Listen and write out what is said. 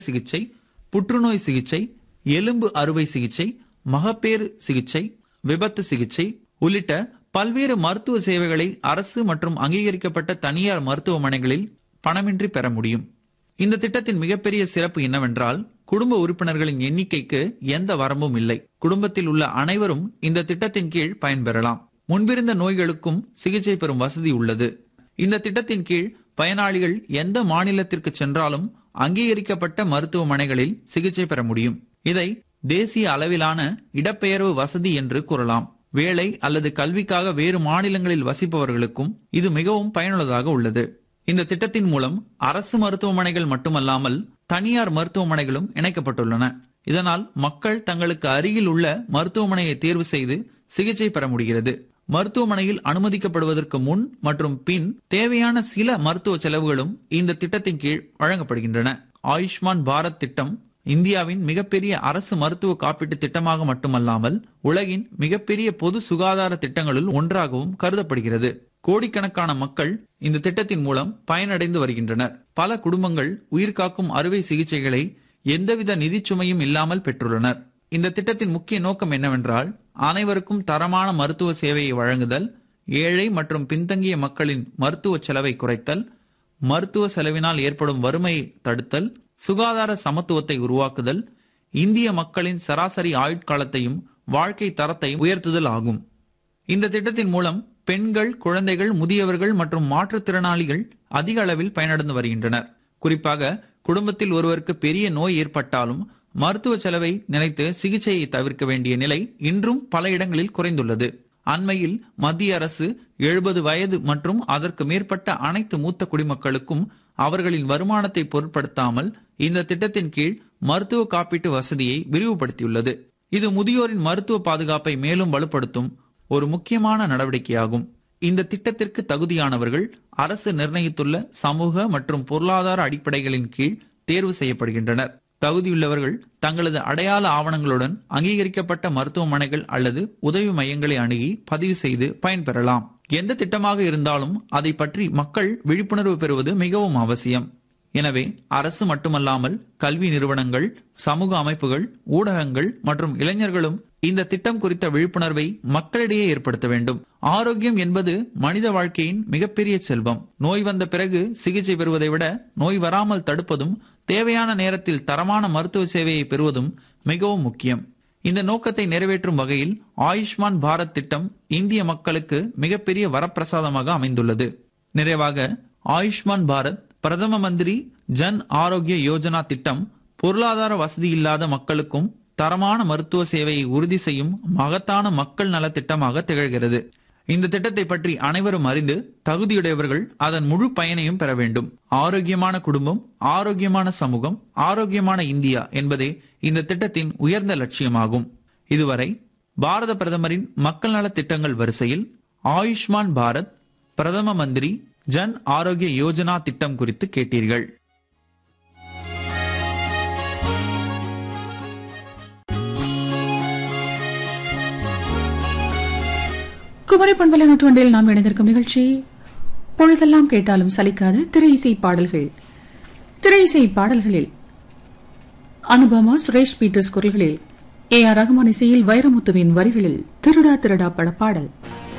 சிகிச்சை புற்றுநோய் சிகிச்சை எலும்பு அறுவை சிகிச்சை மகப்பேறு சிகிச்சை விபத்து சிகிச்சை உள்ளிட்ட பல்வேறு மருத்துவ சேவைகளை அரசு மற்றும் அங்கீகரிக்கப்பட்ட தனியார் மருத்துவமனைகளில் பணமின்றி பெற முடியும் இந்த திட்டத்தின் மிகப்பெரிய சிறப்பு என்னவென்றால் குடும்ப உறுப்பினர்களின் எண்ணிக்கைக்கு எந்த வரம்பும் இல்லை குடும்பத்தில் உள்ள அனைவரும் இந்த திட்டத்தின் கீழ் பயன்பெறலாம் முன்பிருந்த நோய்களுக்கும் சிகிச்சை பெறும் வசதி உள்ளது இந்த திட்டத்தின் கீழ் பயனாளிகள் எந்த மாநிலத்திற்கு சென்றாலும் அங்கீகரிக்கப்பட்ட மருத்துவமனைகளில் சிகிச்சை பெற முடியும் இதை தேசிய அளவிலான இடப்பெயர்வு வசதி என்று கூறலாம் வேலை அல்லது கல்விக்காக வேறு மாநிலங்களில் வசிப்பவர்களுக்கும் இது மிகவும் பயனுள்ளதாக உள்ளது இந்த திட்டத்தின் மூலம் அரசு மருத்துவமனைகள் மட்டுமல்லாமல் தனியார் மருத்துவமனைகளும் இணைக்கப்பட்டுள்ளன இதனால் மக்கள் தங்களுக்கு அருகில் உள்ள மருத்துவமனையை தேர்வு செய்து சிகிச்சை பெற முடிகிறது மருத்துவமனையில் அனுமதிக்கப்படுவதற்கு முன் மற்றும் பின் தேவையான சில மருத்துவ செலவுகளும் இந்த திட்டத்தின் கீழ் வழங்கப்படுகின்றன ஆயுஷ்மான் பாரத் திட்டம் இந்தியாவின் மிகப்பெரிய அரசு மருத்துவ காப்பீட்டு திட்டமாக மட்டுமல்லாமல் உலகின் மிகப்பெரிய பொது சுகாதார திட்டங்களுள் ஒன்றாகவும் கருதப்படுகிறது கோடிக்கணக்கான மக்கள் இந்த திட்டத்தின் மூலம் பயனடைந்து வருகின்றனர் பல குடும்பங்கள் உயிர்காக்கும் அறுவை சிகிச்சைகளை எந்தவித நிதிச்சுமையும் இல்லாமல் பெற்றுள்ளனர் இந்த திட்டத்தின் முக்கிய நோக்கம் என்னவென்றால் அனைவருக்கும் தரமான மருத்துவ சேவையை வழங்குதல் ஏழை மற்றும் பின்தங்கிய மக்களின் மருத்துவ செலவை குறைத்தல் மருத்துவ செலவினால் ஏற்படும் வறுமையை தடுத்தல் சுகாதார சமத்துவத்தை உருவாக்குதல் இந்திய மக்களின் சராசரி ஆயுட்காலத்தையும் வாழ்க்கை தரத்தையும் உயர்த்துதல் ஆகும் இந்த திட்டத்தின் மூலம் பெண்கள் குழந்தைகள் முதியவர்கள் மற்றும் மாற்றுத்திறனாளிகள் அதிக அளவில் பயனடைந்து வருகின்றனர் குறிப்பாக குடும்பத்தில் ஒருவருக்கு பெரிய நோய் ஏற்பட்டாலும் மருத்துவ செலவை நினைத்து சிகிச்சையை தவிர்க்க வேண்டிய நிலை இன்றும் பல இடங்களில் குறைந்துள்ளது அண்மையில் மத்திய அரசு எழுபது வயது மற்றும் அதற்கு மேற்பட்ட அனைத்து மூத்த குடிமக்களுக்கும் அவர்களின் வருமானத்தை பொருட்படுத்தாமல் இந்த திட்டத்தின் கீழ் மருத்துவ காப்பீட்டு வசதியை விரிவுபடுத்தியுள்ளது இது முதியோரின் மருத்துவ பாதுகாப்பை மேலும் வலுப்படுத்தும் ஒரு முக்கியமான நடவடிக்கையாகும் இந்த திட்டத்திற்கு தகுதியானவர்கள் அரசு நிர்ணயித்துள்ள சமூக மற்றும் பொருளாதார அடிப்படைகளின் கீழ் தேர்வு செய்யப்படுகின்றனர் தகுதியுள்ளவர்கள் தங்களது அடையாள ஆவணங்களுடன் அங்கீகரிக்கப்பட்ட மருத்துவமனைகள் அல்லது உதவி மையங்களை அணுகி பதிவு செய்து பயன்பெறலாம் எந்த திட்டமாக இருந்தாலும் அதை பற்றி மக்கள் விழிப்புணர்வு பெறுவது மிகவும் அவசியம் எனவே அரசு மட்டுமல்லாமல் கல்வி நிறுவனங்கள் சமூக அமைப்புகள் ஊடகங்கள் மற்றும் இளைஞர்களும் இந்த திட்டம் குறித்த விழிப்புணர்வை மக்களிடையே ஏற்படுத்த வேண்டும் ஆரோக்கியம் என்பது மனித வாழ்க்கையின் மிகப்பெரிய செல்வம் நோய் வந்த பிறகு சிகிச்சை பெறுவதை விட நோய் வராமல் தடுப்பதும் தேவையான நேரத்தில் தரமான மருத்துவ சேவையை பெறுவதும் மிகவும் முக்கியம் இந்த நோக்கத்தை நிறைவேற்றும் வகையில் ஆயுஷ்மான் பாரத் திட்டம் இந்திய மக்களுக்கு மிகப்பெரிய வரப்பிரசாதமாக அமைந்துள்ளது நிறைவாக ஆயுஷ்மான் பாரத் பிரதம மந்திரி ஜன் ஆரோக்கிய யோஜனா திட்டம் பொருளாதார வசதி இல்லாத மக்களுக்கும் தரமான மருத்துவ சேவையை உறுதி செய்யும் மகத்தான மக்கள் நல திட்டமாக திகழ்கிறது இந்த திட்டத்தை பற்றி அனைவரும் அறிந்து தகுதியுடையவர்கள் அதன் முழு பயனையும் பெற வேண்டும் ஆரோக்கியமான குடும்பம் ஆரோக்கியமான சமூகம் ஆரோக்கியமான இந்தியா என்பதே இந்த திட்டத்தின் உயர்ந்த லட்சியமாகும் இதுவரை பாரத பிரதமரின் மக்கள் நல திட்டங்கள் வரிசையில் ஆயுஷ்மான் பாரத் பிரதம மந்திரி ஜன் ஆரோக்கிய யோஜனா திட்டம் குறித்து கேட்டீர்கள் குமரி பண்பலை நூற்றாண்டில் நாம் இணைந்திருக்கும் நிகழ்ச்சி பொழுதெல்லாம் கேட்டாலும் சலிக்காத திரை இசை பாடல்கள் திரை இசை பாடல்களில் அனுபமா சுரேஷ் பீட்டர்ஸ் குரல்களில் ஏ ஆர் ரஹ்மான் இசையில் வைரமுத்துவின் வரிகளில் திருடா திருடா பட பாடல்